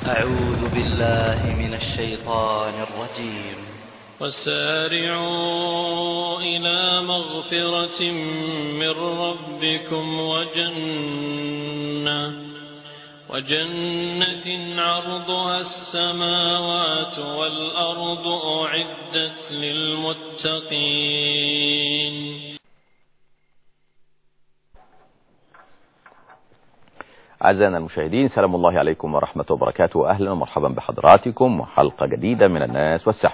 أعوذ بالله من الشيطان الرجيم وسارعوا إلى مغفرة من ربكم وجنة وجنة عرضها السماوات والأرض أعدت للمتقين أعزائنا المشاهدين سلام الله عليكم ورحمة وبركاته أهلا ومرحبا بحضراتكم وحلقة جديدة من الناس والسحر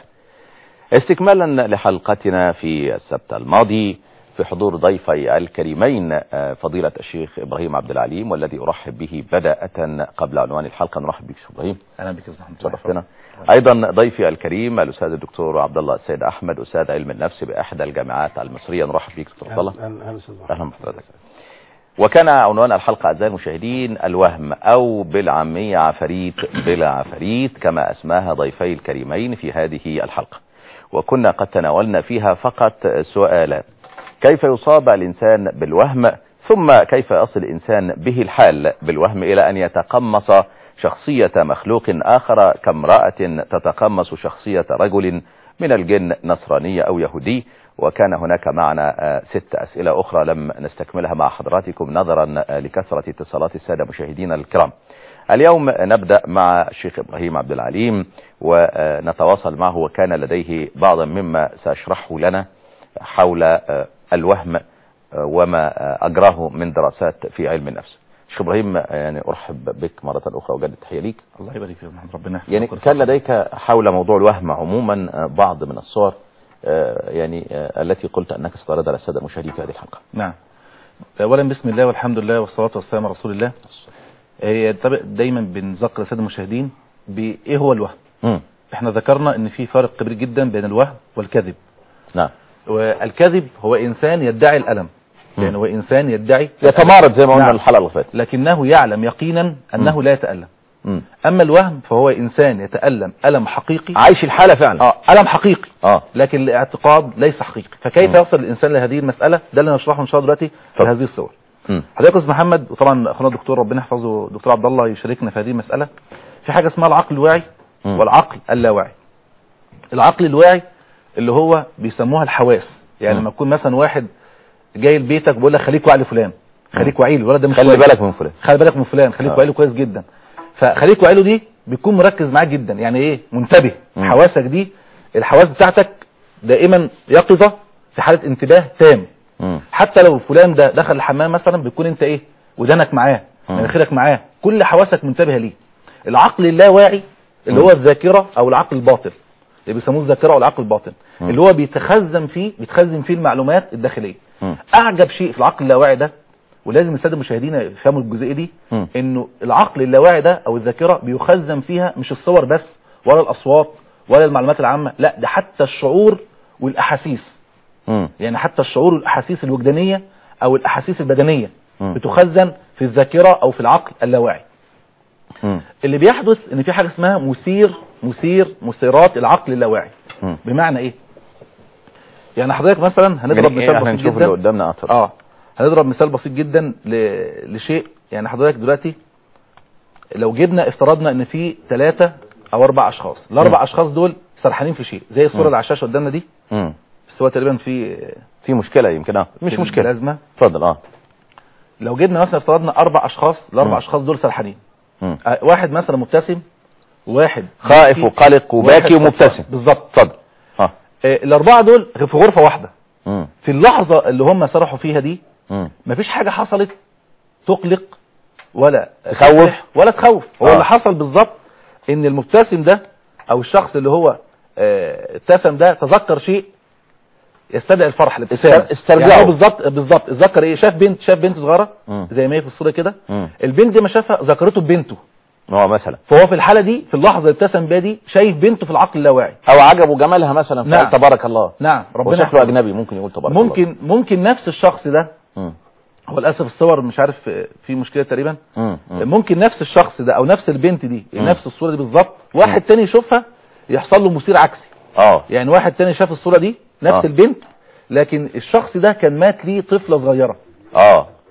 استكمالا لحلقتنا في السبت الماضي في حضور ضيفي الكريمين فضيلة الشيخ إبراهيم عبد العليم والذي أرحب به بدأة قبل عنوان الحلقة نرحب بك شيخ إبراهيم أهلا بك يا محمد شرفتنا أيضا ضيفي الكريم الأستاذ الدكتور عبد الله السيد أحمد أستاذ علم النفس بإحدى الجامعات المصرية نرحب بك دكتور عبد الله أهلا بحضرتك وكان عنوان الحلقة أعزائي المشاهدين الوهم أو بالعامية عفاريت بلا عفاريت كما أسماها ضيفي الكريمين في هذه الحلقة وكنا قد تناولنا فيها فقط سؤالات كيف يصاب الإنسان بالوهم ثم كيف يصل الإنسان به الحال بالوهم إلى أن يتقمص شخصية مخلوق آخر كامرأة تتقمص شخصية رجل من الجن نصرانية أو يهودي وكان هناك معنا ست أسئلة أخرى لم نستكملها مع حضراتكم نظرا لكثرة اتصالات السادة مشاهدينا الكرام اليوم نبدأ مع الشيخ إبراهيم عبد العليم ونتواصل معه وكان لديه بعضا مما سأشرحه لنا حول الوهم وما أجراه من دراسات في علم النفس شيخ إبراهيم يعني أرحب بك مرة أخرى وجد تحية ليك الله يبارك فيك محمد ربنا يحفظك يعني كان لديك حول موضوع الوهم عموما بعض من الصور يعني التي قلت أنك ستعرضها على السادة المشاهدين في هذه الحلقة نعم أولا بسم الله والحمد لله والصلاة والسلام على رسول الله هي دايما بنذكر السادة المشاهدين بإيه هو الوهم م. احنا ذكرنا ان في فرق كبير جدا بين الوهم والكذب نعم والكذب هو إنسان يدعي الألم يعني هو إنسان يدعي يتمارض زي ما قلنا نعم. الحلقة اللي فاتت لكنه يعلم يقينا أنه م. لا يتألم م. أما الوهم فهو إنسان يتألم ألم حقيقي عايش الحالة فعلا اه ألم حقيقي اه لكن الاعتقاد ليس حقيقي فكيف م. يصل الإنسان لهذه المسألة ده اللي نشرحه إن شاء الله دلوقتي في طب. هذه الصور م. حضرتك يا استاذ محمد وطبعا اخونا الدكتور ربنا يحفظه دكتور عبد الله يشاركنا في هذه المسألة في حاجة اسمها العقل الواعي م. والعقل اللاواعي العقل الواعي اللي هو بيسموها الحواس يعني م. لما يكون مثلا واحد جاي لبيتك بيقول لك خليك واعي لفلان خليك واعي له الولد ده مش خلي كويس. بالك من فلان خلي بالك من فلان خليك آه. واعي له كويس جدا فخليك واعي له دي بيكون مركز معاك جدا يعني ايه منتبه مم. حواسك دي الحواس بتاعتك دائما يقظة في حالة انتباه تام م. حتى لو فلان ده دخل الحمام مثلا بتكون انت ايه ودانك معاه مم. مناخيرك معاه كل حواسك منتبهه ليه العقل اللاواعي اللي مم. هو الذاكره او العقل الباطن اللي بيسموه الذاكره او العقل الباطن مم. اللي هو بيتخزن فيه بيتخزن فيه المعلومات الداخليه م. اعجب شيء في العقل اللاواعي ده ولازم الساده المشاهدين يفهموا الجزئيه دي مم. انه العقل اللاواعي ده او الذاكره بيخزن فيها مش الصور بس ولا الاصوات ولا المعلومات العامه لا ده حتى الشعور والاحاسيس م. يعني حتى الشعور والاحاسيس الوجدانيه او الاحاسيس البدنيه مم. بتخزن في الذاكره او في العقل اللاواعي م. اللي بيحدث ان في حاجه اسمها مثير مثير مثيرات العقل اللاواعي م. بمعنى ايه يعني حضرتك مثلا هنضرب يعني إيه مثال احنا بسيط نشوف اللي جدا قدامنا اكتر اه هنضرب مثال بسيط جدا ل... لشيء يعني حضرتك دلوقتي لو جبنا افترضنا ان في ثلاثة او اربع اشخاص الاربع مم. اشخاص دول سرحانين في شيء زي الصوره مم. اللي على الشاشه قدامنا دي م. بس هو تقريبا في في مشكلة يمكن اه مش في مشكلة لازمه اتفضل اه لو جبنا مثلا افترضنا اربع اشخاص الاربع مم. اشخاص دول سرحانين م. آه، واحد مثلا مبتسم وواحد خائف بيبكي، وقلق وباكي واحد ومبتسم بالظبط اتفضل اه آه، الاربعه دول في غرفه واحده م. في اللحظه اللي هم سرحوا فيها دي م. مفيش حاجه حصلت تقلق ولا تخوف. تفرح ولا تخوف هو آه. اللي حصل بالظبط ان المبتسم ده او الشخص اللي هو آه، ابتسم ده تذكر شيء يستدعي الفرح الابتسامه استر- استرجعه. يعني هو بالظبط بالظبط اتذكر ايه شاف بنت شاف بنت صغيره مم. زي ما هي في الصوره كده مم. البنت دي ما شافها ذكرته ببنته اه مثلا فهو في الحاله دي في اللحظه اللي ابتسم بيها دي شايف بنته في العقل اللاواعي او عجبه جمالها مثلا نعم. فقال تبارك الله نعم ربنا وشكله يحفظه. اجنبي ممكن يقول تبارك الله ممكن ممكن نفس الشخص ده مم. هو للاسف الصور مش عارف آه، في مشكله تقريبا مم. مم. ممكن نفس الشخص ده او نفس البنت دي مم. نفس الصوره دي بالظبط واحد تاني يشوفها يحصل له مثير عكسي اه يعني واحد تاني شاف الصوره دي نفس آه. البنت لكن الشخص ده كان مات ليه طفله صغيره اه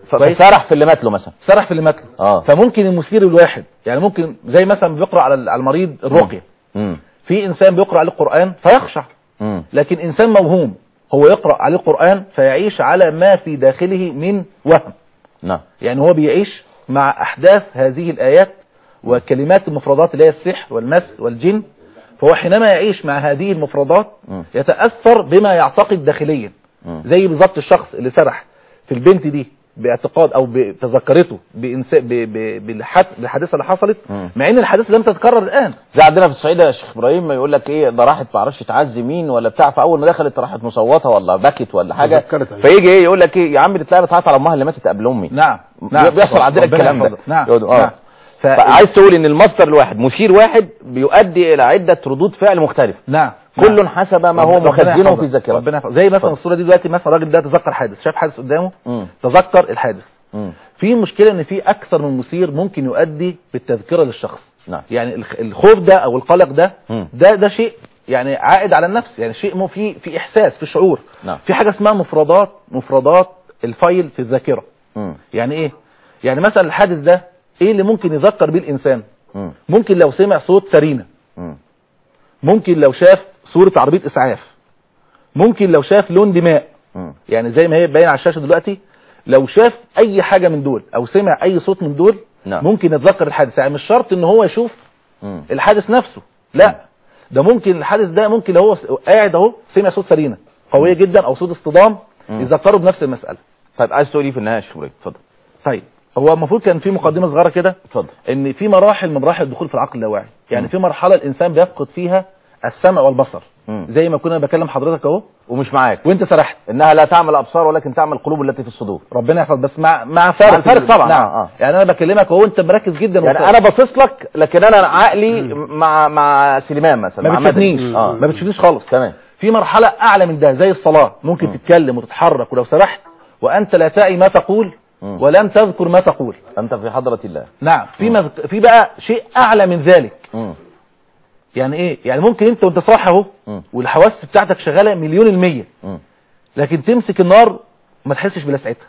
كويس؟ فسرح في اللي مات له مثلا سرح في اللي مات له اه فممكن المثير الواحد يعني ممكن زي مثلا بيقرا على على المريض الرقيه مم. في انسان بيقرا عليه القران فيخشع مم. لكن انسان موهوم هو يقرا عليه القران فيعيش على ما في داخله من وهم نعم يعني هو بيعيش مع احداث هذه الايات وكلمات المفردات اللي هي السحر والمس والجن فهو حينما يعيش مع هذه المفردات مم. يتاثر بما يعتقد داخليا مم. زي بالظبط الشخص اللي سرح في البنت دي باعتقاد او بتذكرته بإنس... ب... ب... بالحد... بالحادثه اللي حصلت مم. مع ان الحادثه لم تتكرر الان زي عندنا في الصعيد يا شيخ ابراهيم ما يقول لك ايه ده راحت ما اعرفش تعزي مين ولا بتاع فاول ما دخلت راحت مصوته ولا بكت ولا حاجه تذكرت أيوة. فيجي ايه يقول لك ايه يا عم دي تلاقيها بتعيط على امها اللي ماتت قبل امي نعم بيحصل عندنا ربنا الكلام ده يحفظك. نعم يقعدوا- آه. نعم ف... فعايز تقول ان المصدر الواحد مثير واحد بيؤدي الى عده ردود فعل مختلفه نعم كل حسب ما هو ربنا مخزنه يحفظك. في ذاكرته ربنا يحفظك. زي مثلا اتفضل. الصوره دي دلوقتي مثلا الراجل ده تذكر حادث شاف حادث قدامه مم. تذكر الحادث مم. في مشكله ان في اكثر من مثير ممكن يؤدي بالتذكره للشخص نعم يعني الخ- الخوف ده او القلق ده مم. ده ده شيء يعني عائد على النفس يعني شيء مو في في احساس في شعور نعم. في حاجه اسمها مفردات مفردات الفايل في الذاكره مم. يعني ايه يعني مثلا الحادث ده ايه اللي ممكن يذكر بيه الانسان مم. ممكن لو سمع صوت سرينه مم. ممكن لو شاف صوره عربيه اسعاف ممكن لو شاف لون دماء مم. يعني زي ما هي باين على الشاشه دلوقتي لو شاف اي حاجه من دول او سمع اي صوت من دول نعم. ممكن يتذكر الحادث يعني مش شرط ان هو يشوف مم. الحادث نفسه لا ده ممكن الحادث ده ممكن لو هو س- قاعد اهو سمع صوت سرينه قويه جدا او صوت اصطدام مم. يذكره بنفس المساله طيب عايز تقول ايه في النهايه يا شيخ ابراهيم اتفضل طيب هو المفروض كان في مقدمه صغيره كده اتفضل ان في مراحل من مراحل الدخول في العقل اللاواعي يعني مم. في مرحله الانسان بيفقد فيها السمع والبصر مم. زي ما كنا بكلم حضرتك اهو ومش معاك وانت سرحت انها لا تعمل ابصار ولكن تعمل القلوب التي في الصدور ربنا يحفظ بس مع مع فرق مع الفرق طبعا، نعم آه، آه. يعني انا بكلمك اهو انت مركز جدا يعني وبتاع. انا باصص لك لكن انا عقلي مع مع سليمان مثلا ما مع مدني. بتشوفنيش اه ما بتشوفنيش خالص تمام في مرحله اعلى من ده زي الصلاه ممكن تتكلم وتتحرك ولو سرحت وانت لا تعي ما تقول مم. ولن تذكر ما تقول انت في حضره الله نعم في مز... في بقى شيء اعلى من ذلك مم. يعني ايه يعني ممكن انت وانت صاحي اهو مم. والحواس بتاعتك شغاله مليون المية مم. لكن تمسك النار ما تحسش بلسعتها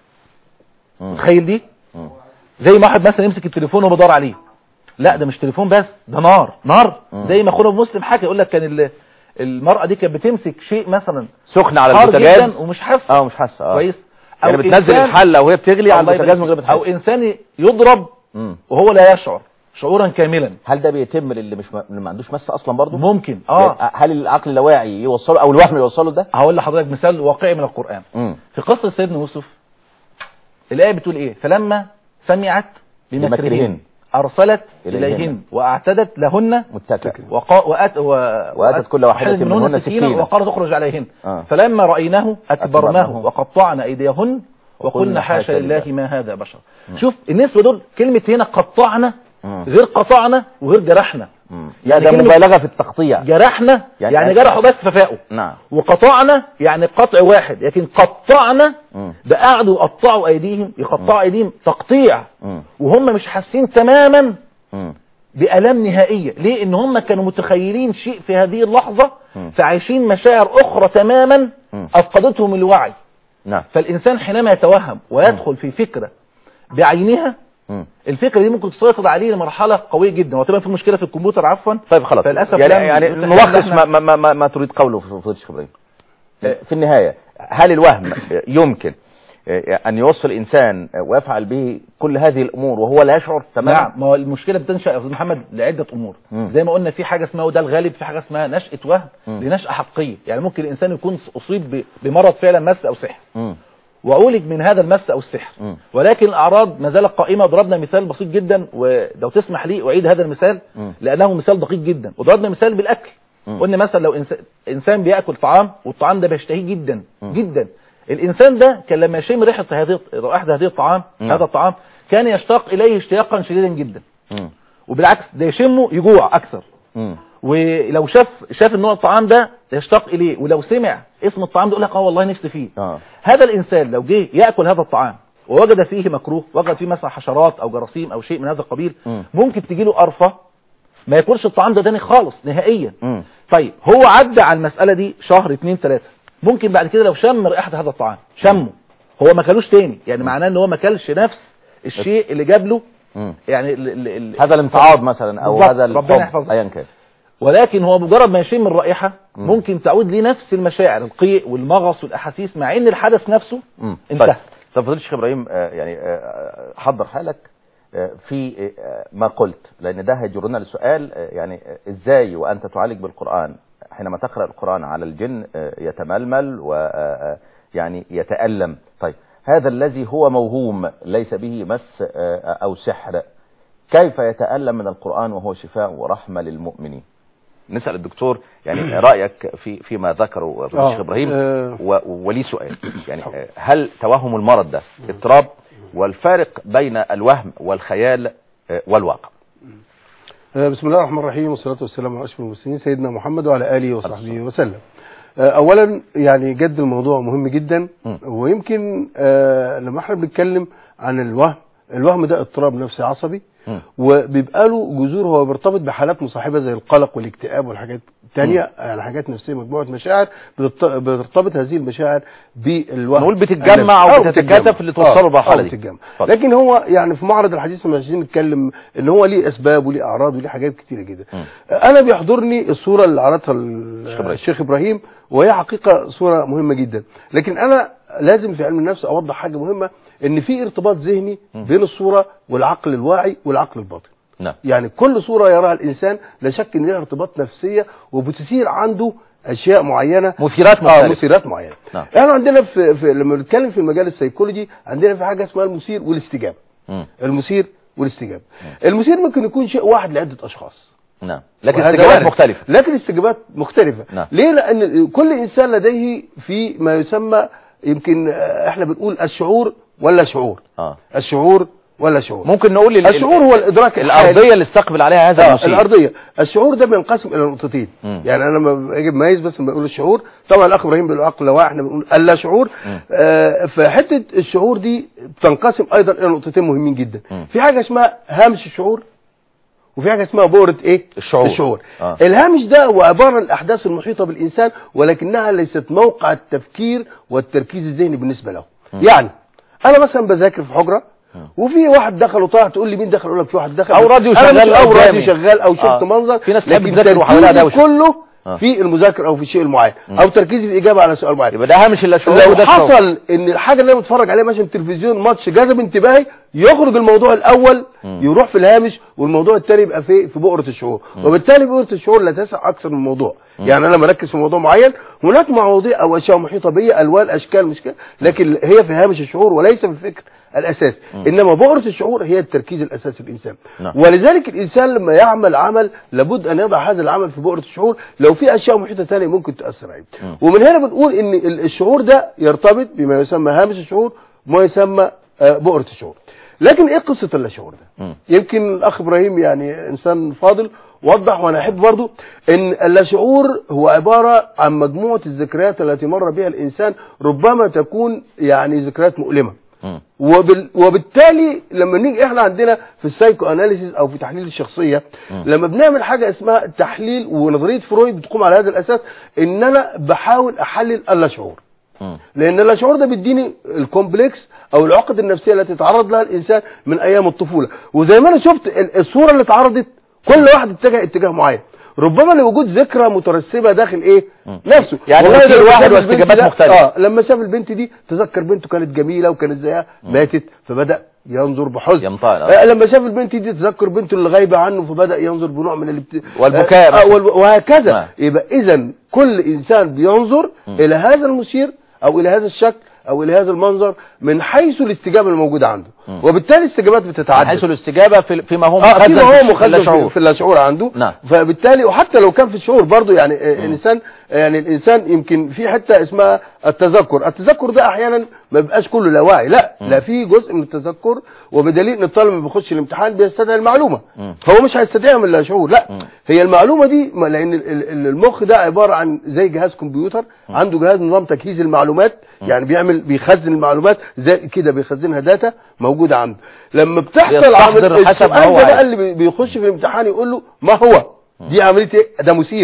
مم. متخيل دي مم. زي ما واحد مثلا يمسك التليفون وهو بيدور عليه لا ده مش تليفون بس ده نار نار مم. زي ما اخونا مسلم حكى يقول لك كان ال- المرأة دي كانت بتمسك شيء مثلا سخن على حار البوتاجاز جدا ومش حاسه اه مش حاسه اه كويس يعني بتنزل إنسان- الحله وهي بتغلي على الله البوتاجاز من يبارك غير ما فيك. تحس او انسان يضرب مم. وهو لا يشعر شعورا كاملا هل ده بيتم للي مش م... اللي ما عندوش مس اصلا برضه ممكن اه يعني هل العقل اللاواعي يوصله او الوهم يوصله ده هقول لحضرتك مثال واقعي من القرآن مم. في قصة سيدنا يوسف الآية بتقول ايه فلما سمعت بمكرهن بمكرهن. أرسلت إليهن. إليهن وأعتدت لهن متكئ وقا... وأت... و... وآتت كل واحدة منهن سكينا. وقالت اخرج عليهن آه. فلما رأيناه أكبرناه أكبرناه. وقطعن أيديهن وقلنا وقلنا حاشا حاشا لله لله. ما هذا بشر شوف النسبة دول كلمة هنا قطعنا مم. غير قطعنا وغير جرحنا مم. يعني يعني ده كلمة- مبالغه في التقطيع جرحنا يعني يعني, أسف. جرحوا بس ففاقوا نعم وقطعنا يعني قطع واحد لكن قطعنا مم. ده قعدوا يقطعوا ايديهم يقطعوا ايديهم تقطيع مم. وهم مش حاسين تماما مم. بألام نهائية ليه ان هم كانوا متخيلين شيء في هذه اللحظة مم. فعايشين مشاعر اخرى تماما مم. افقدتهم الوعي نعم فالانسان حينما يتوهم ويدخل في فكرة بعينها مم. الفكرة دي ممكن تسيطر عليه لمرحلة قوية جدا وطبعا في مشكلة في الكمبيوتر عفوا طيب خلاص فللأسف يعني, لم يعني يتحدث نلخص احنا- ما, ما, ما, ما, ما تريد قوله في فضيلة الشيخ ابراهيم في النهاية هل الوهم يمكن أن يوصل إنسان ويفعل به كل هذه الأمور وهو لا يشعر تماما نعم ما هو المشكله بتنشا يا استاذ محمد لعده امور مم. زي ما قلنا في حاجه اسمها وده الغالب في حاجه اسمها نشاه وهم مم. لنشاه حقيقيه يعني ممكن الانسان يكون اصيب ب- بمرض فعلا مس او سحر مم. وعولج من هذا المس او السحر مم. ولكن الاعراض ما زالت قائمه ضربنا مثال بسيط جدا ولو تسمح لي اعيد هذا المثال مم. لانه مثال دقيق جدا وضربنا مثال بالاكل مم. قلنا مثلا لو إنسان, انسان بياكل طعام والطعام ده بيشتهيه جدا مم. جدا الانسان ده كان لما يشم ريحه هذه رائحه هذه الطعام نعم. هذا الطعام كان يشتاق اليه اشتياقا شديدا جدا مم. وبالعكس ده يشمه يجوع اكثر مم. ولو شاف شاف ان هو الطعام ده يشتاق اليه ولو سمع اسم الطعام ده يقول لك اه والله نفسي فيه آه. هذا الانسان لو جه ياكل هذا الطعام ووجد فيه مكروه وجد فيه مثلا حشرات او جراثيم او شيء من هذا القبيل مم. ممكن تجي له قرفه ما ياكلش الطعام ده تاني خالص نهائيا مم. طيب هو عدى على المساله دي شهر اتنين تلاته ممكن بعد كده لو شم رائحه هذا الطعام شمه هو ما كلوش تاني يعني معناه ان هو ما كلش نفس الشيء اللي جاب له مم. يعني ال ال ال هذا الامتعاض مثلا او بالظبط. هذا ربنا الحب يحفظك. ايا كان ولكن هو مجرد ما يشم الرائحة مم. ممكن تعود ليه نفس المشاعر القيء والمغص والأحاسيس مع ان الحدث نفسه مم. انتهى. طيب طب فضيله الشيخ ابراهيم آه، يعني آه، حضر حالك آه، في آه، ما قلت لان ده هيجرنا لسؤال آه، يعني آه، ازاي وانت تعالج بالقران حينما تقرا القران على الجن آه، يتململ و آه، يعني يتالم طيب هذا الذي هو موهوم ليس به مس آه، او سحر كيف يتالم من القران وهو شفاء ورحمه للمؤمنين نسال الدكتور يعني رايك في فيما ذكره فضيلة آه، الشيخ ابراهيم آه. و- ولي سؤال يعني آه، هل توهم المرض ده اضطراب والفارق بين الوهم والخيال آه، والواقع آه، بسم الله الرحمن الرحيم والصلاة والسلام على أشرف المرسلين سيدنا محمد وعلى آله وصحبه وسلم آه، أولا يعني جد الموضوع مهم جدا م. ويمكن آه، لما احنا بنتكلم عن الوهم الوهم ده اضطراب نفسي عصبي م. وبيبقى له جذور هو بيرتبط بحالات مصاحبة زي القلق والاكتئاب والحاجات التانية يعني حاجات نفسية مجموعة مشاعر بترت- بترتبط هذه المشاعر بالوهم نقول بتتجمع النفسي. أو آه، بتتكاتف بتتجمع. اللي توصله آه، للمرحلة آه، دي. بتتجمع. اتفضل. لكن هو يعني في معرض الحديث لما عايزين نتكلم ان هو ليه اسباب وليه اعراض وليه حاجات كتيره جدا م. انا بيحضرني الصوره اللي عرضها ال- الشيخ إبراهيم. الشيخ ابراهيم وهي حقيقه صوره مهمه جدا لكن انا لازم في علم النفس اوضح حاجه مهمه ان في ارتباط ذهني م. بين الصوره والعقل الواعي والعقل الباطن نعم يعني كل صوره يراها الانسان لا شك ان لها ارتباط نفسيه وبتثير عنده اشياء معينه مثيرات اه مختلفة مثيرات معينه نعم. احنا عندنا في, في لما بنتكلم في المجال السيكولوجي عندنا في حاجه اسمها المثير والاستجابه مم. المثير والاستجابه المثير ممكن يكون شيء واحد لعده اشخاص نعم لكن وهذا استجابات وارد. مختلفة لكن استجابات مختلفة نعم. ليه لان كل انسان لديه في ما يسمى يمكن آه، احنا بنقول الشعور ولا شعور اه الشعور ولا شعور ممكن نقول ال- الشعور هو الادراك الحالي. الارضيه اللي استقبل عليها هذا آه المثير الارضيه الشعور ده بينقسم الى نقطتين مم. يعني انا لما باجي بميز بس لما بقول الشعور طبعا الاخ ابراهيم بيقول عقل لا احنا بنقول اللا شعور مم. آه فحته الشعور دي بتنقسم ايضا الى نقطتين مهمين جدا مم. في حاجه اسمها هامش الشعور وفي حاجه اسمها بؤره ايه الشعور. الشعور آه. الهامش ده هو عباره عن الاحداث المحيطه بالانسان ولكنها ليست موقع التفكير والتركيز الذهني بالنسبه له مم. يعني انا مثلا بذاكر في حجره مم. وفي واحد دخل وطلع تقول لي مين دخل اقول لك في واحد دخل أو راديو أنا شغال مش- او قدامي. راديو شغال او شفت آه. منظر في ناس تحب لكن تذاكر وحواليها تركيزي دوشة. كله آه. في المذاكره او في الشيء المعين او تركيزي في الاجابه على سؤال معين يبقى ده هامش الا شعور لو وده شعور. حصل ان الحاجه اللي انا بتفرج عليها مثلا تلفزيون ماتش جذب انتباهي يخرج الموضوع الاول مم. يروح في الهامش والموضوع الثاني يبقى في في بؤره الشعور وبالتالي بؤره الشعور لا تسع اكثر من الموضوع يعني انا مركز في موضوع معين هناك مواضيع او اشياء محيطه بي الوان اشكال مشكله لكن هي في هامش الشعور وليس في الفكر الاساسي انما بؤره الشعور هي التركيز الاساسي الانسان نعم. ولذلك الانسان لما يعمل عمل لابد ان يضع هذا العمل في بؤره الشعور لو في اشياء محيطه ثانيه ممكن تاثر عليه ومن هنا بنقول ان ال- الشعور ده يرتبط بما يسمى هامش الشعور وما يسمى آه، بؤره الشعور لكن ايه قصه اللاشعور ده مم. يمكن الاخ ابراهيم يعني انسان فاضل وضح وانا احب برضو ان اللاشعور هو عباره عن مجموعه الذكريات التي مر بها الانسان ربما تكون يعني ذكريات مؤلمه مم. وبال... وبالتالي لما نيجي احنا عندنا في السايكو اناليسيس او في تحليل الشخصيه لما بنعمل حاجه اسمها تحليل ونظريه فرويد بتقوم على هذا الاساس ان انا بحاول احلل اللاشعور مم. لان اللاشعور ده بيديني الكومبلكس او العقد النفسيه التي تعرض لها الانسان من ايام الطفوله وزي ما انا شفت ال- الصوره اللي اتعرضت كل واحد اتجه اتجاه معين ربما لوجود ذكرى مترسبه داخل ايه نفسه يعني والله تفكير لما واحد شاف البنت واستجابات ده- مختلفة. اه لما شاف البنت دي تذكر بنته كانت جميله وكانت زيها ماتت فبدا ينظر بحزن يمطال، آه. آه لما شاف البنت دي تذكر بنته اللي غايبه عنه فبدا ينظر بنوع من الابت... والبكاء آه آه مثلا. وال- وهكذا نعم. يبقى اذا كل انسان بينظر الى هذا المثير او الى هذا الشكل او الى هذا المنظر من حيث الاستجابه الموجوده عنده وبالتالي الاستجابات بتتعدد حيث الاستجابه في فيما هو اه فيما هو في مخزن في, اللاشعور. في اللاشعور عنده نعم. فبالتالي وحتى لو كان في الشعور برضه يعني آه، الانسان يعني الانسان يمكن في حته اسمها التذكر التذكر ده احيانا ما بيبقاش كله لا واعي لا لا في جزء من التذكر وبدليل ان الطالب لما بيخش الامتحان بيستدعي المعلومه هو مش هيستدعيها من اللاشعور لا هي المعلومه دي ما- لان ال- ال- المخ ده عباره عن زي جهاز كمبيوتر عنده جهاز نظام تجهيز المعلومات يعني بيعمل بيخزن المعلومات زي كده بيخزنها داتا موجوده عنده لما بتحصل بيستحضر عمل حسب ما السؤال هو ده بقى عايز. اللي بي- بيخش في الامتحان يقول له ما هو دي عمليه ايه ده مثير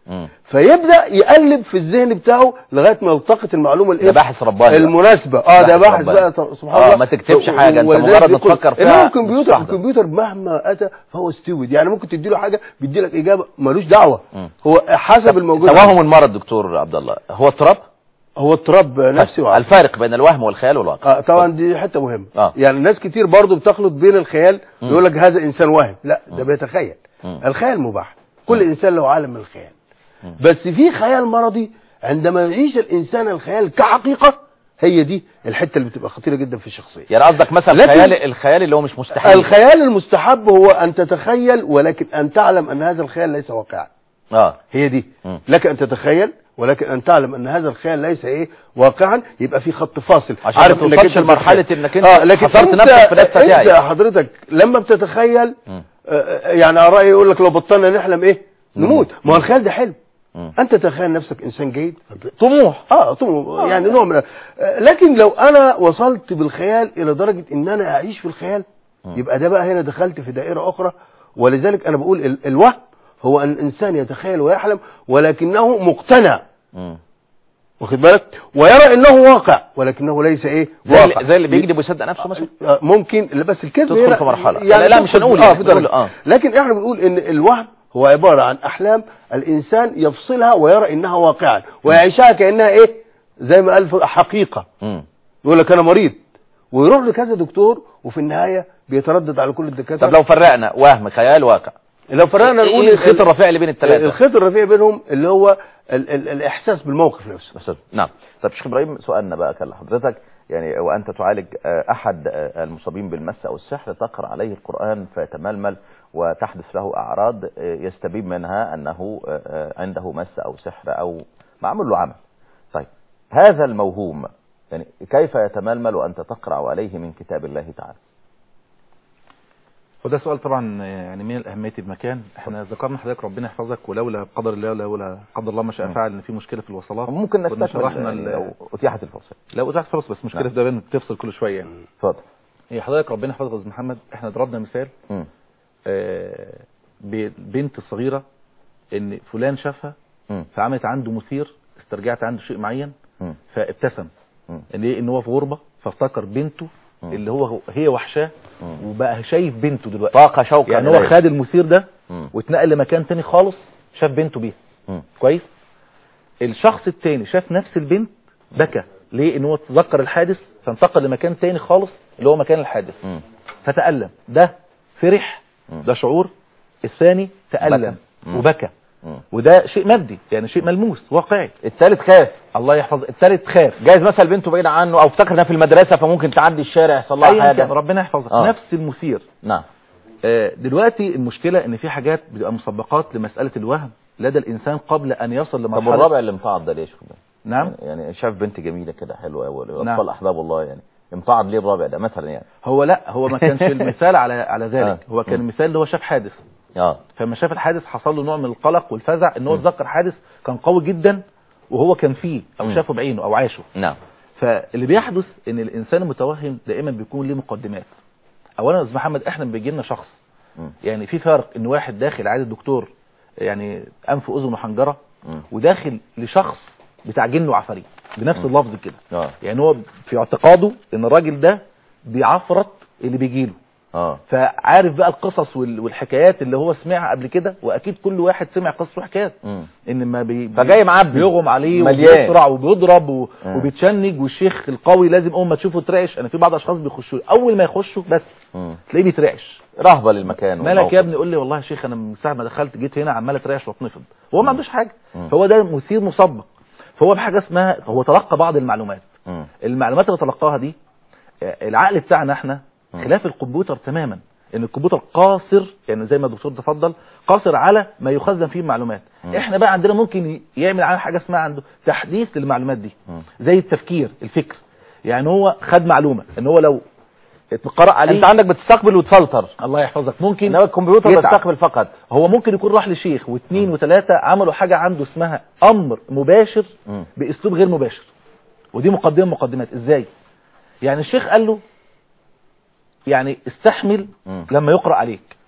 مم. فيبدا يقلب في الذهن بتاعه لغايه ما يلتقط المعلومه الايه ده باحث رباني بقى. المناسبه اه ده باحث باحث رباني. بقى ط- سبحان آه، الله ما تكتبش ف- حاجة، أنت ولذلك مجرد ما بيقول- تفكر فيها إنما الكمبيوتر تستحضر. الكمبيوتر مهما اتى فهو ستيويد يعني ممكن تدي له حاجه بيدي لك اجابه ملوش دعوه مم. هو حسب الموجود توهم المرض دكتور عبد الله هو اضطراب هو اضطراب نفسي وعقلي الفارق بين الوهم والخيال والواقع آه طبعا دي حته مهمه آه. يعني ناس كتير برضو بتخلط بين الخيال مم. يقول لك هذا انسان واهم لا ده بيتخيل مم. الخيال مباح كل انسان له عالم من الخيال مم. بس في خيال مرضي عندما يعيش الانسان الخيال كحقيقه هي دي الحته اللي بتبقى خطيره جدا في الشخصيه يعني قصدك مثلا لكن- الخيال الخيال اللي هو مش مستحيل الخيال المستحب هو ان تتخيل ولكن ان تعلم ان هذا الخيال ليس واقعا اه هي دي مم. لك ان تتخيل ولكن ان تعلم ان هذا الخيال ليس ايه واقعا يبقى في خط فاصل عشان ما إنك توصلش أنت لمرحلة تتخيل. إنك أنت اه لكن حصرت انت نفسك في نفس انت دقايق. حضرتك لما بتتخيل مم. آه، يعني على رايي يقول لك لو بطلنا نحلم ايه نموت ما هو الخيال ده حلم مم. انت تخيل نفسك انسان جيد طموح اه طبعا يعني نوع من آه، لكن لو انا وصلت بالخيال الى درجه ان انا اعيش في الخيال يبقى ده بقى هنا دخلت في دائره اخرى ولذلك انا بقول ال- الوهم هو ان الانسان يتخيل ويحلم ولكنه مقتنع مم. واخد بالك ويرى انه واقع ولكنه ليس ايه زي واقع اللي, زي اللي بيكذب ويصدق نفسه مثلا آه، ممكن لا، بس الكذب تدخل هنا في مرحلة. يعني لا، لا، مش تدخل- هنقول اه يعني، في نقول درجة. آه. لكن احنا بنقول ان الوهم هو عبارة عن احلام الانسان يفصلها ويرى انها واقعا ويعيشها كانها ايه زي ما قال في- حقيقة مم. يقول لك انا مريض ويروح لكذا دكتور وفي النهاية بيتردد على كل الدكاترة طب لو فرقنا وهم خيال واقع لو فرقنا ايه نقول الخيط ال- الرفيع اللي بين الثلاثة الخيط الرفيع بينهم اللي هو ال ال الاحساس بالموقف نفسه بس نعم طب شيخ ابراهيم سؤالنا بقى كان لحضرتك يعني وانت تعالج آه، احد آه، المصابين بالمس او السحر تقرا عليه القران فيتململ وتحدث له اعراض آه، يستبين منها انه آه، آه، عنده مس او سحر او معمول له عمل طيب هذا الموهوم يعني كيف يتململ وانت تقرا عليه من كتاب الله تعالى وده سؤال طبعا يعني من الاهميه المكان احنا ذكرنا حضرتك ربنا يحفظك ولولا قدر الله لولا قدر الله ما شاء فعل ان في مشكله في الوصلات ممكن كنا نستكمل شرحنا يعني ال- لو اتيحت الفرصه لو اتاحت فرص بس مشكله نعم. في ده بين بتفصل كل شويه يعني اتفضل هي حضرتك ربنا يحفظك يا استاذ محمد احنا ضربنا مثال مم. آه، بالبنت الصغيره ان فلان شافها مم. فعملت عنده مثير استرجعت عنده شيء معين مم. فابتسم مم. ان ايه ان هو في غربه فافتكر بنته مم. اللي هو هي وحشاه مم. وبقى شايف بنته دلوقتي طاقه شوقا يعني هو إليه. خد المثير ده مم. واتنقل لمكان تاني خالص شاف بنته بيها مم. كويس الشخص التاني شاف نفس البنت بكى ليه ان هو تذكر الحادث فانتقل لمكان تاني خالص اللي هو مكان الحادث مم. فتألم ده فرح مم. ده شعور الثاني تألم بكى. مم. وبكى مم. وده شيء مادي يعني شيء ملموس واقعي الثالث خاف الله يحفظ الثالث خاف جايز مثلا بنته بعيدة عنه او افتكر انها في المدرسة فممكن تعدي الشارع يحصل لها أيا حاجة كان ربنا يحفظك آه. نفس المثير نعم آه، دلوقتي المشكلة ان في حاجات بتبقى مسبقات لمسألة الوهم لدى الانسان قبل ان يصل طب لمرحلة والرابع اللي امتعض ده ليه يا شيخ إبراهيم؟ نعم يعني شاف بنت جميلة كده حلوة والاطفال نعم. احباب الله يعني امتعض ليه الرابع ده مثلا يعني هو لا هو ما كانش المثال على على ذلك آه. هو كان مم. المثال اللي هو شاف حادث اه فلما شاف الحادث حصل له نوع من القلق والفزع ان هو مم. اتذكر حادث كان قوي جدا وهو كان فيه او مم. شافه بعينه او عاشه نعم فاللي بيحدث ان الانسان المتوهم دائما بيكون ليه مقدمات اولا يا استاذ محمد احنا بيجي لنا شخص مم. يعني في فرق ان واحد داخل عادي الدكتور يعني انف واذن وحنجره مم. وداخل لشخص بتاع جن وعفاريت بنفس اللفظ كده اه يعني هو في اعتقاده ان الراجل ده بيعفرت اللي بيجيله اه فعارف بقى القصص وال- والحكايات اللي هو سمعها قبل كده واكيد كل واحد سمع قصص وحكايات مم. ان ما بي بي- فجاي معبي. بيغم عليه مليان. وبيسرع وبيضرب و... مم. وبيتشنج والشيخ القوي لازم اول ما تشوفه ترعش انا في بعض اشخاص بيخشوا اول ما يخشوا بس مم. تلاقيه بيترعش رهبة للمكان مالك والموقف. يا ابني يقول لي والله يا شيخ انا من ساعه ما دخلت جيت هنا عمال اترعش واتنفض هو ما عندوش حاجه مم. فهو ده مثير مسبق فهو بحاجه اسمها هو تلقى بعض المعلومات مم. المعلومات اللي تلقاها دي آه، العقل بتاعنا احنا مم. خلاف الكمبيوتر تماما ان الكمبيوتر قاصر يعني زي ما الدكتور تفضل قاصر على ما يخزن فيه المعلومات مم. احنا بقى عندنا ممكن ي- يعمل على حاجه اسمها عنده تحديث للمعلومات دي مم. زي التفكير الفكر يعني هو خد معلومه ان هو لو اتقرأ عليه انت عندك بتستقبل وتفلتر الله يحفظك ممكن انما الكمبيوتر يتعب. بيستقبل فقط هو ممكن يكون راح لشيخ واثنين وثلاثة عملوا حاجة عنده اسمها أمر مباشر مم. بأسلوب غير مباشر ودي مقدمة مقدمات إزاي يعني الشيخ قال له يعني استحمل مم. لما يقرأ عليك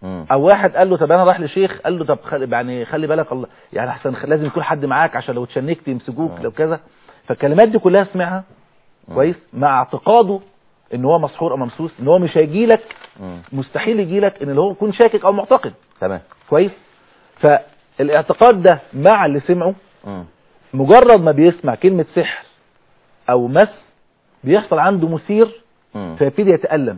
مم. او واحد قال له طب انا رايح لشيخ قال له طب خلي يعني خلي بالك الله يعني احسن خ- لازم يكون حد معاك عشان لو اتشنكت يمسكوك لو كذا فالكلمات دي كلها سمعها كويس مع اعتقاده ان هو مسحور او ممسوس ان هو مش هيجي لك مم. مستحيل يجي لك ان اللي هو يكون شاكك او معتقد تمام كويس فالاعتقاد ده مع اللي سمعه مم. مجرد ما بيسمع كلمة سحر او مس بيحصل عنده مثير مم. فيبتدي يتألم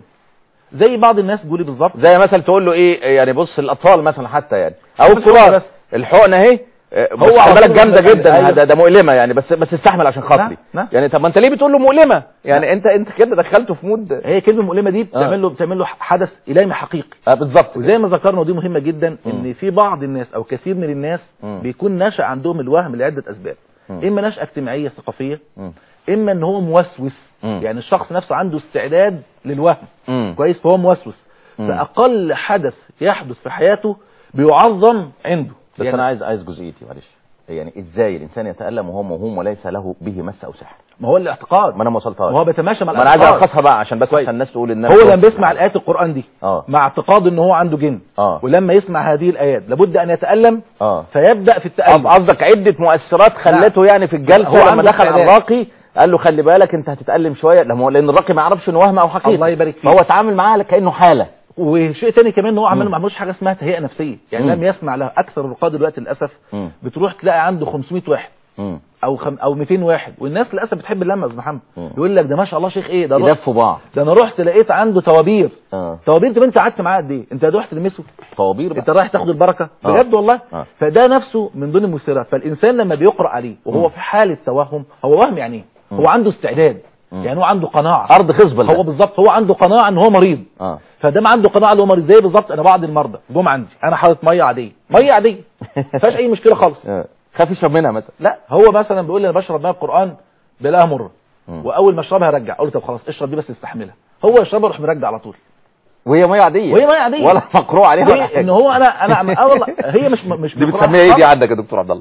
زي بعض الناس بيقولي بالظبط زي مثلا تقول له ايه يعني بص الاطفال مثلا حتى يعني او مش الحقنة الكبار بس. الحقنه اهي آه، هو بس خلي على بالك طول جامده بيبقى جدا أيوة. ده, ده مؤلمه يعني بس بس استحمل عشان خاطري نعم، نعم. يعني طب ما انت ليه بتقول له مؤلمه يعني انت انت كده دخلته في مود هي كلمة مؤلمة دي بتعمل له بتعمل له حدث إلهي حقيقي آه بالظبط وزي ما ذكرنا ودي مهمة جدا مم. ان في بعض الناس او كثير من الناس مم. بيكون نشأ عندهم الوهم لعدة اسباب مم. اما نشأة اجتماعية ثقافية مم. اما ان هو موسوس مم. يعني الشخص نفسه عنده استعداد للوهم مم. كويس فهو موسوس مم. فاقل حدث يحدث في حياته بيعظم عنده بس يعني انا عايز عايز جزئيتي معلش يعني ازاي الانسان يتالم وهو موهوم وليس له به مس او سحر ما هو الاعتقاد ما انا ما وصلتهاش ما هو بيتماشى مع ما انا عايز الاعتقاد الخصها بقى عشان بس كويس. عشان الناس تقول ان هو لما بيسمع الايات القران دي اه مع اعتقاد ان هو عنده جن اه ولما يسمع هذه الايات لابد ان يتالم اه فيبدا في التالم قصدك عدة مؤثرات خلته يعني في هو الجلسة لما عنده دخل على استعداد. الراقي قال له خلي بالك انت هتتألم شوية لما هو- لان الراقي ما يعرفش ان وهم او حقيقة الله يبارك فيك. فهو اتعامل معاها كأنه حالة وشيء تاني كمان ان هو عمال مم. ما عملوش حاجه اسمها تهيئه نفسيه يعني مم. لم يسمع له اكثر الرقاد دلوقتي للاسف مم. بتروح تلاقي عنده 500 واحد مم. او خم او 200 واحد والناس للاسف بتحب اللمه يا استاذ محمد مم. يقول لك ده ما شاء الله شيخ ايه ده رحت يدفوا بعض ده انا رحت لقيت عنده توابير اه توابير طب انت قعدت معاه قد ايه انت رحت تلمسه طوابير انت بقى رايح تاخد البركه آه. بجد والله آه. فده نفسه من ضمن المثيرات فالانسان لما بيقرا عليه وهو مم. في حاله توهم هو وهم يعني ايه مم. هو عنده استعداد مم. يعني هو عنده قناعه ارض خصبة هو بالظبط هو عنده قناعه ان هو مريض اه فده عنده قناعه ان هو مريض زي بالظبط انا بعض المرضى جم عندي انا حاطط ميه عاديه ميه عاديه ما فيهاش اي مشكله خالص آه. خاف يشرب منها مثلا لا هو مثلا بيقول لي انا بشرب ميه القران بلاقيها مره مم. واول ما اشربها ارجع اقول له طب خلاص اشرب دي بس استحملها هو يشربها يروح مرجع على طول وهي مية عادية وهي ميه عاديه ولا مقروء عليها ولا ليه؟ حاجة ان هو انا انا اه والله هي مش مش دي مقرأة بتسميها ايه دي خالص. عندك يا دكتور عبد الله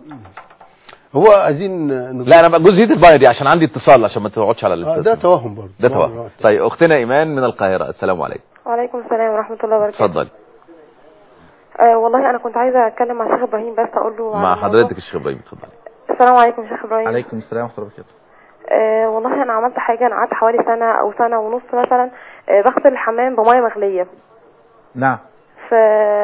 هو عايزين نقول- لا انا بقى جزئيه الميه دي عشان عندي اتصال عشان ما تقعدش على آه، الاتصال ده توهم برضه ده توهم طيب اختنا ايمان من القاهره السلام عليكم وعليكم السلام ورحمة الله وبركاته اتفضلي آه والله أنا كنت عايزة أتكلم مع الشيخ إبراهيم بس أقول له على مع الموضوع. حضرتك الشيخ ابراهيم اتفضلي السلام عليكم شيخ إبراهيم عليكم السلام ورحمه الله وبركاته آه والله أنا عملت حاجة أنا قعدت حوالي سنة أو سنة ونص مثلا آه بغسل الحمام بمية مغلية نعم ف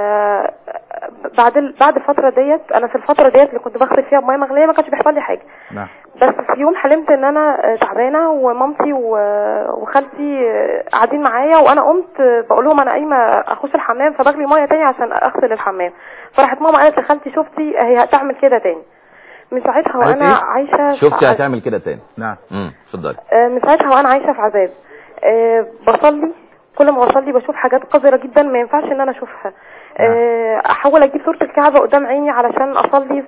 بعد ال... بعد الفترة ديت أنا في الفترة ديت اللي كنت بغسل فيها بمية مغلية ما كانش بيحصل لي حاجة نعم بس في يوم حلمت ان انا آه، تعبانه ومامتي و- وخالتي آه، قاعدين معايا وانا قمت آه، بقول لهم انا قايمه اخش الحمام فبغلي ميه تاني عشان اغسل الحمام فراحت ماما قالت لخالتي شفتي هي هتعمل كده تاني من ساعتها قالت وانا إيه؟ عايشه في شفتي ع- هتعمل كده تاني نعم امم اتفضلي آه، من ساعتها وانا عايشه في عذاب آه، بصلي كل ما بصلي بشوف حاجات قذره جدا ما ينفعش ان انا اشوفها آه، احاول اجيب صوره الكعبه قدام عيني علشان اصلي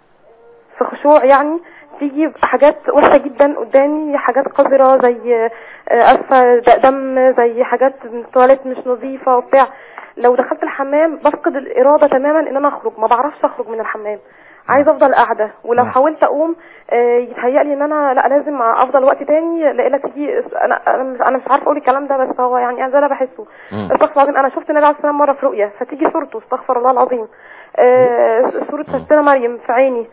في خشوع يعني تيجي حاجات وحشه جدا قدامي حاجات قذره زي آه، اسفه د- دم زي حاجات من التواليت مش نظيفه وبتاع لو دخلت الحمام بفقد الاراده تماما ان انا اخرج ما بعرفش اخرج من الحمام عايزه افضل قاعده ولو نعم. حاولت اقوم آه، يتهيأ لي ان انا لا لازم افضل وقت تاني لقيت تيجي انا انا مش- انا مش عارفه اقول الكلام ده بس هو يعني ده انا بحسه مم. استغفر الله العظيم انا شفت النبي عليه السلام مره في رؤيا فتيجي صورته استغفر الله العظيم آه، صوره ستنا مريم في عيني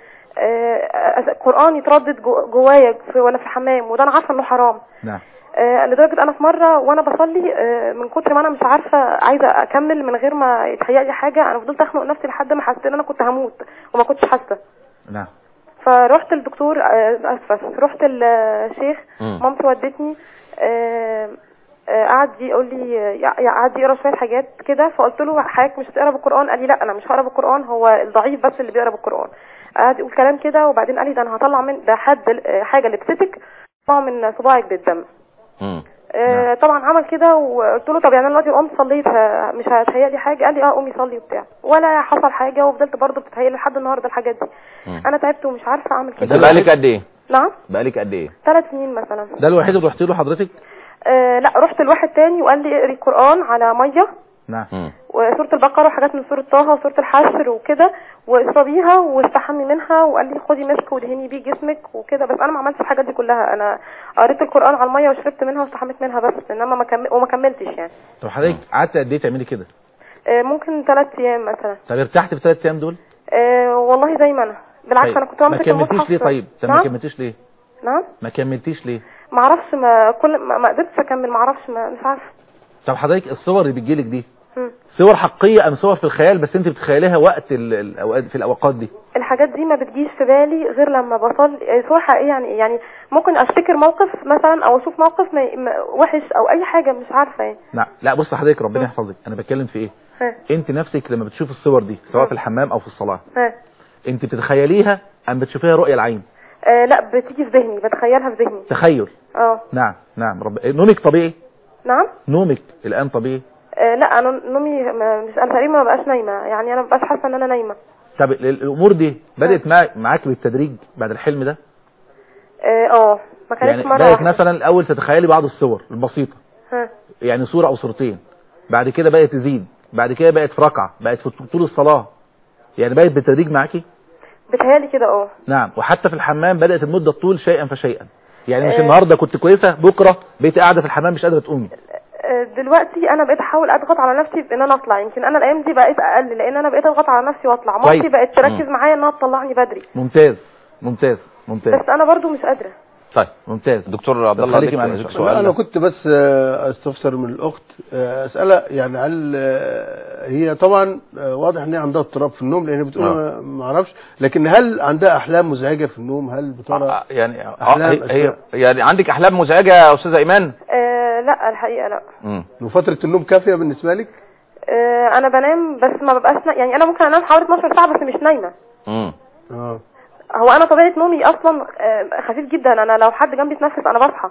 آه، قران يتردد جو- جوايا في ولا في الحمام وده انا عارفه انه حرام نعم آه، لدرجه انا في مره وانا بصلي آه، من كتر ما انا مش عارفه عايزه اكمل من غير ما يتهيأ لي حاجه انا فضلت اخنق نفسي لحد ما حسيت ان انا كنت هموت وما كنتش حاسه نعم فرحت للدكتور آه، اسفه رحت الشيخ مم. مامتي ودتني آه، آه، قعد يقول لي يع- يع- قعد يقرا شويه حاجات كده فقلت له حضرتك مش هتقرا بالقران قال لي لا انا مش هقرا بالقران هو الضعيف بس اللي بيقرا بالقران قعد يقول كلام كده وبعدين قال لي ده انا هطلع من ده حد آه، حاجه لبستك طلع من صباعك بالدم امم آه، طبعا عمل كده وقلت له طب يعني انا دلوقتي قمت صليت ه- مش هتهيأ لي حاجه قال لي اه قومي صلي وبتاع ولا حصل حاجه وفضلت برضه بتتهيأ لي لحد النهارده الحاجات دي مم. انا تعبت ومش عارفه اعمل انت كده بقالك قد ايه نعم بقالك قد ايه ثلاث سنين مثلا ده الوحيد اللي رحت له حضرتك آه لا رحت لواحد تاني وقال لي اقري القرآن على مية نعم امم وسورة البقرة وحاجات من سورة طه وسورة الحشر وكده واشربيها واستحمي منها وقال لي خدي مسك ودهني بيه جسمك وكده بس انا ما عملتش الحاجات دي كلها انا قريت القرآن على المية وشربت منها واستحميت منها بس انما ما كمل وما كملتش يعني طب حضرتك قعدت قد ايه تعملي كده آه، ممكن ثلاث ايام مثلا طب ارتحت في الثلاث ايام دول آه، والله زي ما انا بالعكس طيب، انا كنت ما بمسك كملتيش المصحف ليه طيب طب ما نعم كملتيش ليه نعم ما كملتيش ليه ما اعرفش ما كل ما, ما قدرتش اكمل ما اعرفش ما مش عارفه طب حضرتك الصور اللي بتجيلك دي مم. صور حقيقيه ام صور في الخيال بس انت بتتخيليها وقت ال- الاوقات في الاوقات دي الحاجات دي ما بتجيش في بالي غير لما بصلي آه، صور حقيقيه يعني يعني ممكن افتكر موقف مثلا او اشوف موقف ما ما- وحش او اي حاجه مش عارفه يعني لا لا بص حضرتك ربنا يحفظك انا بتكلم في ايه ها انت نفسك لما بتشوف الصور دي سواء في الحمام او في الصلاه ها انت بتتخيليها ام بتشوفيها رؤيه العين آه لا بتيجي في ذهني بتخيلها في ذهني تخيل اه نعم نعم رب... نومك طبيعي نعم نومك الان طبيعي آه لا انا نومي ما- مش انا تقريبا ما بقاش نايمه يعني انا ما بقاش حاسه ان انا نايمه طب ال- الامور دي بدات مع... معاك بالتدريج بعد الحلم ده اه آه، ما كانتش يعني مره بدات واحده مثلا الاول تتخيلي بعض الصور البسيطه ها يعني صوره او صورتين بعد كده بدات تزيد بعد كده بقت في ركعه بقت في طول الصلاه يعني بقت بالتدريج معاكي بتهيالي كده اه نعم وحتى في الحمام بدات المده تطول شيئا فشيئا يعني مش آه. النهارده كنت كويسه بكره بقيت قاعده في الحمام مش قادره تقومي آه، دلوقتي انا بقيت احاول اضغط على نفسي بان انا اطلع يمكن انا الايام دي بقيت اقل لان انا بقيت اضغط على نفسي واطلع كويس. مامتي بقت تركز معايا انها تطلعني بدري ممتاز ممتاز ممتاز بس انا برضو مش قادره طيب ممتاز دكتور عبد الله خليكي ليك معنا سؤال. دكتور. لا، انا كنت بس آه، استفسر من الاخت آه، اسالها يعني هل آه، هي طبعا آه، واضح ان هي عندها اضطراب في النوم لان بتقول آه. ما- ما اعرفش لكن هل عندها احلام مزعجه في النوم هل بترى آه، يعني آه، أحلام هي, هي أسماء. يعني عندك احلام مزعجه يا استاذه ايمان آه لا الحقيقه لا مم. وفتره النوم كافيه بالنسبه لك آه انا بنام بس ما ببقاش نا... يعني انا ممكن انام حوالي 12 ساعه بس مش نايمه مم. اه هو انا طبيعه نومي اصلا آه خفيف جدا انا لو حد جنبي اتنفس انا بصحى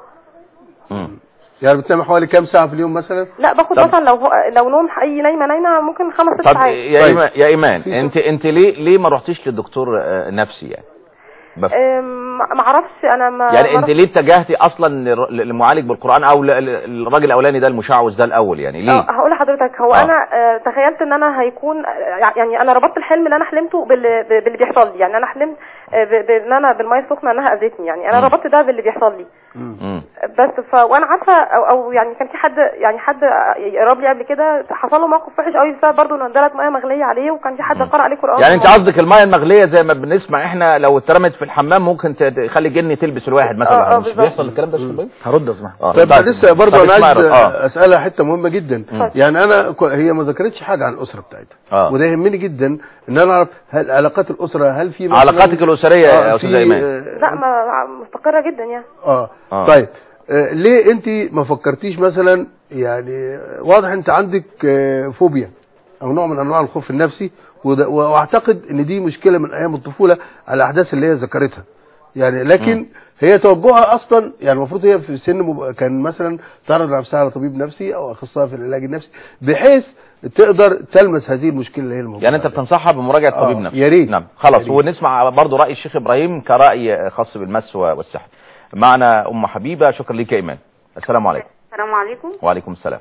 مم. يعني بتنام حوالي كام ساعه في اليوم مثلا لا باخد طب- مثلا لو هو... لو نوم اي نايمه نايمه ممكن خمس ست طب ساعات يا طيب. ايمان يا ايمان في انت انت ليه ليه ما رحتيش للدكتور آه، نفسي يعني بف... آم، ما ما اعرفش انا ما يعني ما انت رحت- ليه اتجهتي اصلا لر- للمعالج بالقران او ل- ل- الراجل الاولاني ده المشعوذ ده الاول يعني ليه اه هقول لحضرتك هو آه. انا آه تخيلت ان انا هيكون آه، يعني انا ربطت الحلم اللي انا حلمته بال- ب- باللي بيحصل لي يعني انا حلمت آه، ب- بان انا بالميه السخنه انها اذتني يعني انا مم. ربطت ده باللي بيحصل لي مم. بس ف وانا عارفه او, أو يعني كان في حد يعني حد قرب لي قبل كده حصل له موقف وحش قوي بسبب برضه ان اندلت ميه مغليه عليه وكان في حد قرأ عليه قران يعني انت قصدك الميه المغليه زي ما بنسمع احنا لو اترمت في الحمام ممكن تخلي الجن تلبس الواحد مثلا آه، آه، مش بالظبط. بيحصل الكلام ده يا شيخ إبراهيم؟ هرد اسمع آه، طيب لسه برضه طب انا اسمع عايز رد. اه اسالها حته مهمه جدا مم. يعني انا كو- هي ما ذكرتش حاجه عن الاسره بتاعتها آه. وده يهمني جدا ان انا اعرف هل علاقات الاسره هل في مثلاً- علاقاتك الاسريه آه، يا في- استاذ ايمان آه، لا ما مستقره جدا يعني اه, آه. طيب آه ليه انت ما فكرتيش مثلا يعني واضح انت عندك آه فوبيا او نوع من انواع الخوف النفسي وده- واعتقد ان دي مشكله من ايام الطفوله على الاحداث اللي هي ذكرتها يعني لكن هي توجهها اصلا يعني المفروض هي في سن مب... كان مثلا تعرض نفسها على طبيب نفسي او اخصائي في العلاج النفسي بحيث تقدر تلمس هذه المشكله اللي هي الموجوده يعني انت بتنصحها بمراجعه طبيب آه، نفسي يا ريت. نعم خلاص يا ريت. ونسمع برضه راي الشيخ ابراهيم كراي خاص بالمس والسحر معنا ام حبيبه شكرا ليك يا ايمان السلام عليكم السلام عليكم وعليكم السلام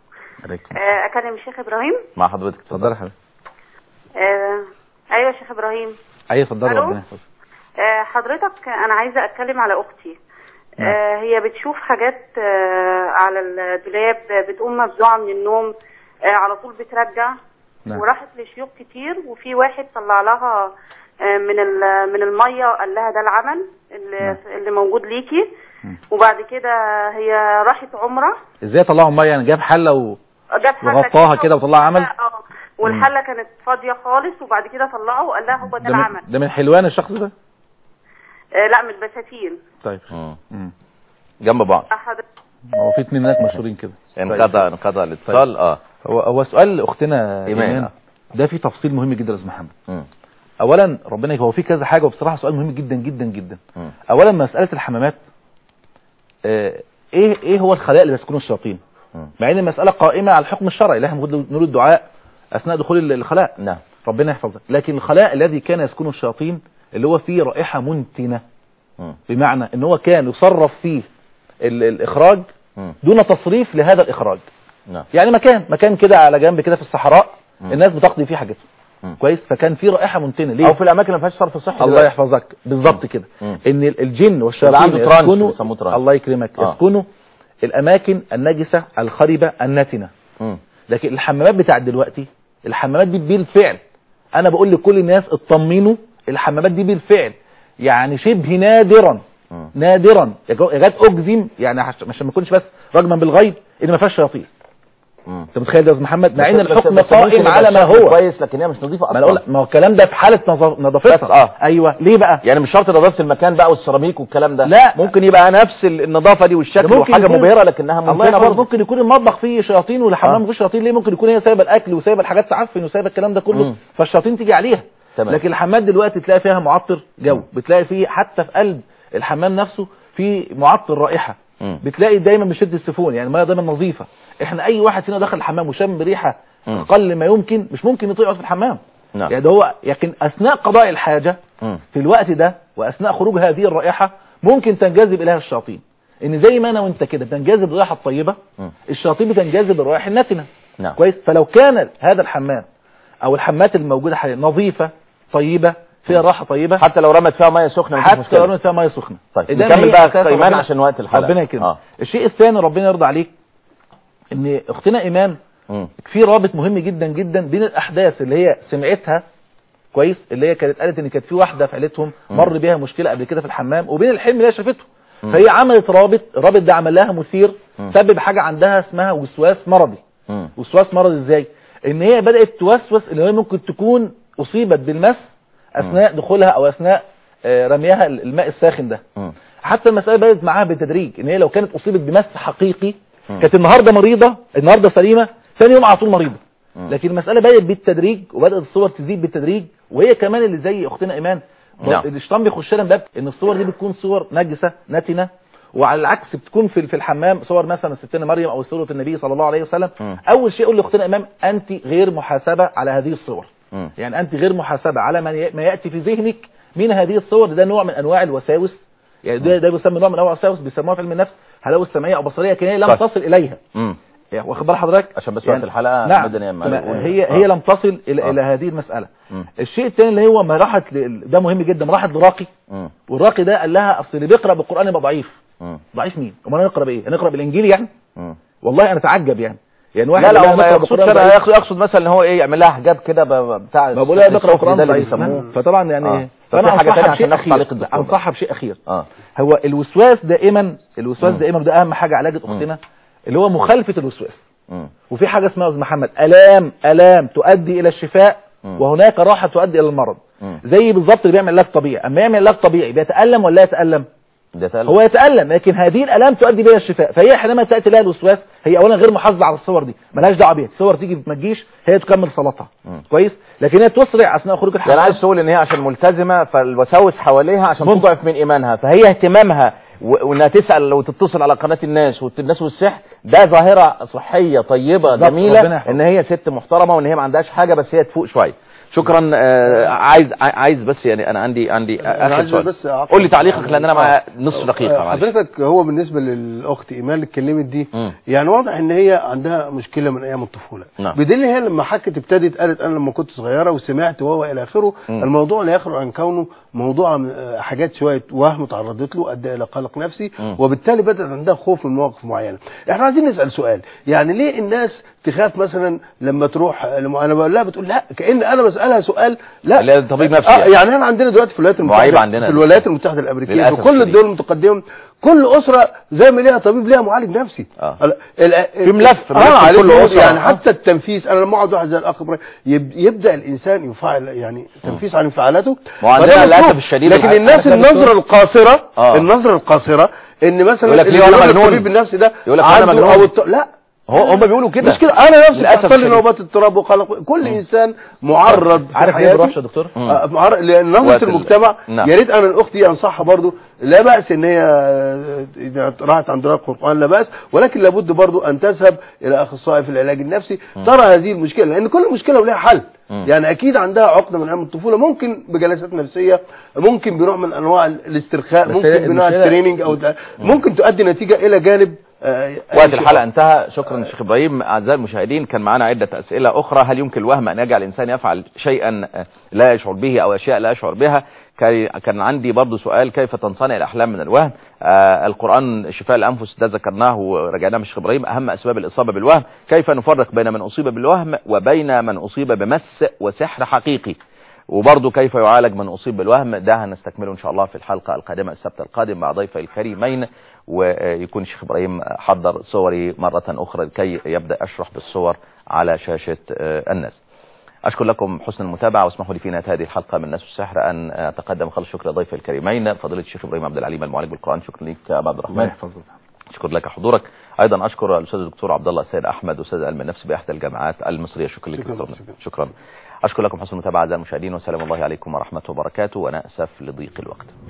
عليكم آه، اكلم الشيخ ابراهيم مع حضرتك اتفضل يا حبيبي آه، ايوه يا شيخ ابراهيم ايوه اتفضل ألو؟ ربنا يحفظك آه، حضرتك انا عايزه اتكلم على اختي آه، هي بتشوف حاجات آه، على الدولاب آه، بتقوم مفزوعه من النوم آه، على طول بترجع نعم. وراحت لشيوخ كتير وفي واحد طلع لها آه، من ال- من الميه قال لها ده العمل اللي, اللي موجود ليكي وبعد كده هي راحت عمره ازاي طلعوا ميه يعني جاب حله و... جاب حلة وغطاها كده وطلعها عمل؟ اه والحله كانت فاضيه خالص وبعد كده طلعوا وقال لها هو ده ده من, العمل ده من حلوان الشخص ده آه لا من البساتين طيب مم. مم. جنب بعض أحد هو في اتنين هناك مشهورين كده انقطع انقطع الاتصال اه هو هو سؤال اختنا إيمان. ايمان ده في تفصيل مهم جدا يا استاذ محمد مم. اولا ربنا يك- هو في كذا حاجه وبصراحه سؤال مهم جدا جدا جدا مم. اولا مساله الحمامات آه، ايه ايه هو الخلاء اللي بيسكنه الشياطين مم. مع ان المساله قائمه على الحكم الشرعي اللي احنا المفروض نقول الدعاء اثناء دخول ال- الخلاء نعم ربنا يحفظك لكن الخلاء الذي كان يسكنه الشياطين اللي هو فيه رائحه منتنه مم. بمعنى ان هو كان يصرف فيه ال- الاخراج مم. دون تصريف لهذا الاخراج نعم يعني مكان مكان كده على جنب كده في الصحراء مم. الناس بتقضي فيه حاجتهم مم. كويس فكان في رائحه منتنه ليه او في الاماكن اللي ما فيهاش صرف صحي الله دلوقتي. يحفظك بالظبط كده مم. ان ال- الجن والشياطين اللي عنده ترانش يسكنوا بيسموه ترانش. الله يكرمك آه. يسكنوا الاماكن النجسه الخربه النتنه مم. لكن الحمامات بتاعت دلوقتي الحمامات دي بالفعل انا بقول لكل الناس اطمنوا الحمامات دي بالفعل يعني شبه نادرا مم. نادرا يكاد اجزم يعني عش- عشان ما اكونش بس رجما بالغيب ان ما فيهاش شياطين مم. انت متخيل ده يا استاذ محمد مع ان بس- الحكم بس- بس ممكن قائم يبقى على ما الشكل هو كويس لكن هي مش نظيفه ما انا اقول اصلا ما هو الكلام ده في حاله نظ- نظافتها بس آه. ايوه ليه بقى يعني مش شرط نظافه المكان بقى والسيراميك والكلام ده لا. ممكن يبقى نفس ال- النظافه دي والشكل ده ممكن وحاجه يكون- مبهره لكنها الله ممكنه يحفظك برضه ممكن يكون المطبخ فيه شياطين والحمام آه. ما فيهوش شياطين ليه ممكن يكون هي سايبه الاكل وسايبه الحاجات تعفن وسايبه الكلام ده كله مم. فالشياطين تيجي عليها تمام. لكن الحمام دلوقتي تلاقي فيها معطر جو بتلاقي فيه حتى في قلب الحمام نفسه في معطر رائحه مم. بتلاقي دايما بيشد السيفون يعني الميه دايما نظيفه احنا اي واحد فينا دخل الحمام وشم ريحه مم. اقل ما يمكن مش ممكن يطيق يقعد في الحمام نعم. يعني ده هو لكن اثناء قضاء الحاجه مم. في الوقت ده واثناء خروج هذه الرائحه ممكن تنجذب اليها الشياطين ان زي ما انا وانت كده بتنجذب الرائحه الطيبه مم. الشياطين بتنجذب الروائح النتنه نعم. كويس فلو كان هذا الحمام او الحمامات الموجوده حاليا نظيفه طيبه فيها راحه طيبه حتى لو رمت فيها ميه سخنه مفيش حتى مشكلة. لو رمت فيها ميه سخنه طيب ده نكمل هي بقى أساس ايمان ربنا- عشان وقت الحلقه ربنا يكرمك اه الشيء الثاني ربنا يرضى عليك ان اختنا ايمان مم. في رابط مهم جدا جدا بين الاحداث اللي هي سمعتها كويس اللي هي كانت قالت ان كانت في واحده في عيلتهم مر بيها مشكله قبل كده في الحمام وبين الحلم اللي هي شافته فهي عملت رابط الرابط ده عمل لها مثير سبب حاجه عندها اسمها وسواس مرضي مم. وسواس مرضي ازاي ان هي بدات توسوس ان هي ممكن تكون اصيبت بالمس اثناء دخولها او اثناء آه، رميها الماء الساخن ده مم. حتى المساله بدات معاها بالتدريج ان هي لو كانت اصيبت بمس حقيقي كانت النهارده مريضه النهارده سليمه ثاني يوم على طول مريضه لكن المساله بدات بالتدريج وبدات الصور تزيد بالتدريج وهي كمان اللي زي اختنا ايمان نعم. الشيطان بيخش لها من باب ان الصور دي بتكون صور نجسه نتنه وعلى العكس بتكون في في الحمام صور مثلا ستنا مريم او سوره النبي صلى الله عليه وسلم مم. اول شيء يقول لاختنا ايمان انت غير محاسبه على هذه الصور مم. يعني انت غير محاسبه على ما ي- ما ياتي في ذهنك من هذه الصور ده نوع من انواع الوساوس يعني ده ده بيسمى نوع من انواع الوساوس بيسموها في علم النفس هلاوس سمعيه او بصريه لكن هي لم طيب. تصل اليها مم. يعني واخد بال حضرتك عشان بس وقت الحلقة نعم مدنيا مع- تمام. آه. هي آه. هي لم تصل الى آه. الى هذه المساله مم. الشيء الثاني اللي هو ما راحت ل- ده مهم جدا ما راحت لراقي مم. والراقي ده قال لها اصل اللي بيقرا بالقران يبقى ضعيف مم. ضعيف مين امال هنقرا بايه هنقرا بالانجيل يعني مم. والله انا اتعجب يعني يعني واحد لا لا قال لها هو ما نقرأ يقصد بالقرآن كده ضعيف. يقصد- يقصد مثلا ان هو ايه يعمل لها حجاب كده ب- بتاع ما بقول لها بقرا السفلي القران ده اللي ضعيف بيسموه فطبعا يعني آه. ايه طب في فانا حاجة تانية انصحها عشان بشيء ناخد تعليق اخير الدكتور انصحها بشيء اخير اه هو الوسواس دائما الوسواس دائما ده اهم حاجه علاجة اختنا اللي هو مخالفه الوسواس مم. وفي حاجه اسمها يا استاذ محمد الام الام تؤدي الى الشفاء مم. وهناك راحه تؤدي الى المرض مم. زي بالظبط اللي بيعمل علاج طبيعي اما يعمل علاج طبيعي بيتالم ولا لا يتالم ده تقل هو يتالم لكن هذه الالام تؤدي بها الشفاء فهي حينما تاتي لها الوسواس هي اولا غير محافظه على الصور دي ملهاش دعوه بيها الصور تيجي ما تجيش هي تكمل صلاتها مم. كويس لكن هي تسرع اثناء خروج يعني الحمام عايز تقول ان هي عشان ملتزمه فالوساوس حواليها عشان ممكن. تضعف من ايمانها فهي اهتمامها و- وانها تسال وتتصل على قناه الناس والناس والسحر ده ظاهره صحيه طيبه بالظبط، ربنا جميله يحفظك. ان هي ست محترمه وان هي ما عندهاش حاجه بس هي تفوق شويه شكرا آه عايز عايز بس يعني انا عندي عندي أنا اخر عايز سؤال بس أعقب قول لي تعليقك لان انا معايا آه. نص دقيقه آه، معلش. حضرتك هو بالنسبه للاخت ايمان اللي اتكلمت دي مم. يعني واضح ان هي عندها مشكله من ايام الطفوله نعم. بدليل هي لما حكت ابتدت قالت انا لما كنت صغيره وسمعت وهو الى اخره مم. الموضوع لا يخرج عن كونه موضوع آه، حاجات شويه وهم تعرضت له ادى الى قلق نفسي مم. وبالتالي بدات عندها خوف من مواقف معينه احنا عايزين نسال سؤال يعني ليه الناس تخاف مثلا لما تروح لما انا بقول لها بتقول لا كان انا بسالها سؤال لا اللي هي طبيب نفسي آه يعني. يعني احنا عندنا دلوقتي في الولايات وعيب المتحده عندنا في ده. الولايات المتحده الامريكيه للأسف في كل الشديد. الدول المتقدمه كل اسره زي ما ليها طبيب ليها معالج نفسي آه. ال- ال- في ملف- ملف اه عليه لكل كل أسرة. يعني آه. حتى التنفيذ انا لما اقعد واحد زي الاخ ابراهيم يب- يبدا الانسان يفعل يعني تنفيذ عن انفعالاته وعندنا فده للأسف مطلوب. الشديد لكن الع- الناس عارف يا النظره دكتور؟ القاصره آه. النظره القاصره ان مثلا يقول لك اللي ليه وأنا بيقول مجنون؟ الطبيب النفسي ده يقول لك أنا عنده مجنون. او الط... لا هو هم بيقولوا كده مش كده انا نفسي للأسف بتحصل لي الشديد. نوبات اضطراب وقلق كل انسان معرض في عارف ليه حياته بروحش يا دكتور مم. آه، معر- لان نظره وقت ال- المجتمع نعم. يا ريت انا الاختي انصحها برضو لا باس ان هي آه، اذا راحت عند راقي القران لا باس ولكن لابد برضو ان تذهب الى اخصائي في العلاج النفسي ترى هذه المشكله لان كل مشكله ولها حل مم. يعني اكيد عندها عقده من ايام الطفوله ممكن بجلسات نفسيه ممكن بنوع من انواع الاسترخاء بس ممكن هي بنوع المشكلة- التريننج او ده ممكن تؤدي نتيجه الى جانب آه، أي وقت شيء الحلقة انتهى شكرا شيخ إبراهيم أعزائي المشاهدين كان معنا عدة أسئلة أخرى هل يمكن الوهم أن يجعل الإنسان يفعل شيئا لا يشعر به أو أشياء لا يشعر بها كي- كان عندي برضو سؤال كيف تنصنع الأحلام من الوهم آه القرآن شفاء الأنفس ده ذكرناه ورجعناه من الشيخ إبراهيم أهم أسباب الإصابة بالوهم كيف نفرق بين من أصيب بالوهم وبين من أصيب بمس وسحر حقيقي وبرضه كيف يعالج من أصيب بالوهم ده هنستكمله إن شاء الله في الحلقة القادمة السبت القادم مع ضيفي الكريمين ويكون الشيخ إبراهيم حضر صوري مرة أخرى لكي يبدأ أشرح بالصور على شاشة آه، الناس أشكر لكم حسن المتابعة واسمحوا لي في نهاية هذه الحلقة من ناس السحر أن أتقدم خالص شكر لضيفي الكريمين فضيلة الشيخ إبراهيم عبد العليم المعالج بالقرآن شكرا لك يا أبا عبد الله الرحمن يحفظك شكر لك حضورك ايضا اشكر الاستاذ الدكتور عبد الله السيد احمد استاذ علم النفس باحدى الجامعات المصريه شكرا لك شكراً، دكتور. شكراً. شكرا اشكر لكم حسن المتابعه اعزائي المشاهدين وسلام الله عليكم ورحمته وبركاته وانا اسف لضيق الوقت